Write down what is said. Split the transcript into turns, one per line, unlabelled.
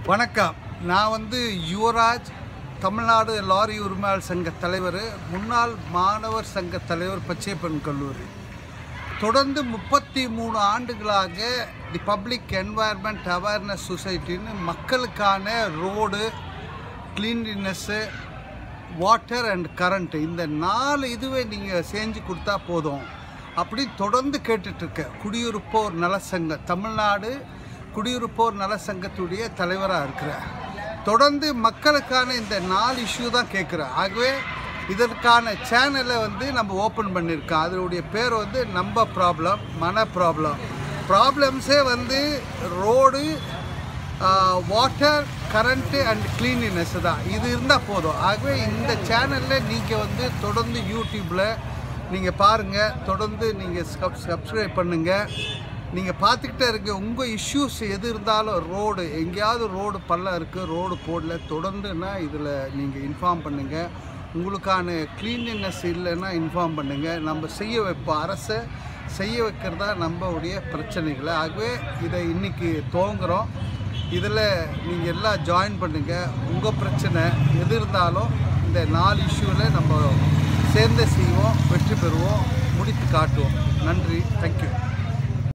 வணக்கம் நான் வந்து யுவராஜ் தமிழ்நாடு லாரி உரிமையாளர் சங்க தலைவர் முன்னாள் மாணவர் சங்க தலைவர் பச்சையப்பன் கல்லூரி தொடர்ந்து முப்பத்தி மூணு ஆண்டுகளாக தி பப்ளிக் என்வாயர்மெண்ட் அவேர்னஸ் சொசைட்டின்னு மக்களுக்கான road cleanliness water and current இந்த நாலு இதுவே நீங்கள் செஞ்சு கொடுத்தா போதும் அப்படி தொடர்ந்து கேட்டுட்ருக்க குடியிருப்போர் நலசங்க தமிழ்நாடு குடியிருப்போர் நலசங்கத்துடைய தலைவராக இருக்கிறேன் தொடர்ந்து மக்களுக்கான இந்த நாலு இஷ்யூ தான் கேட்குறேன் ஆகவே இதற்கான சேனலை வந்து நம்ம ஓப்பன் பண்ணியிருக்கோம் அதனுடைய பேர் வந்து நம்ம ப்ராப்ளம் மன ப்ராப்ளம் ப்ராப்ளம்ஸே வந்து road water current and cleanliness தான் இது இருந்தால் போதும் ஆகவே இந்த சேனலில் நீங்கள் வந்து தொடர்ந்து யூடியூப்பில் நீங்கள் பாருங்கள் தொடர்ந்து நீங்கள் சப் சப்ஸ்கிரைப் பண்ணுங்கள் நீங்கள் பார்த்துக்கிட்டே இருங்க உங்கள் இஷ்யூஸ் எது இருந்தாலும் ரோடு எங்கேயாவது ரோடு பள்ளம் இருக்குது ரோடு போடல தொடர்ந்துன்னா இதில் நீங்கள் இன்ஃபார்ம் பண்ணுங்கள் உங்களுக்கான க்ளீன்லினஸ் இல்லைன்னா இன்ஃபார்ம் பண்ணுங்கள் நம்ம செய்ய வைப்போம் அரசை செய்ய வைக்கிறதா நம்மளுடைய பிரச்சனைகளை ஆகவே இதை இன்றைக்கி துவங்குறோம் இதில் நீங்கள் எல்லாம் ஜாயின் பண்ணுங்கள் உங்கள் பிரச்சனை எது இருந்தாலும் இந்த நாலு இஷ்யூவில் நம்ம சேர்ந்து செய்வோம் வெற்றி பெறுவோம் முடித்து காட்டுவோம் நன்றி தேங்க்யூ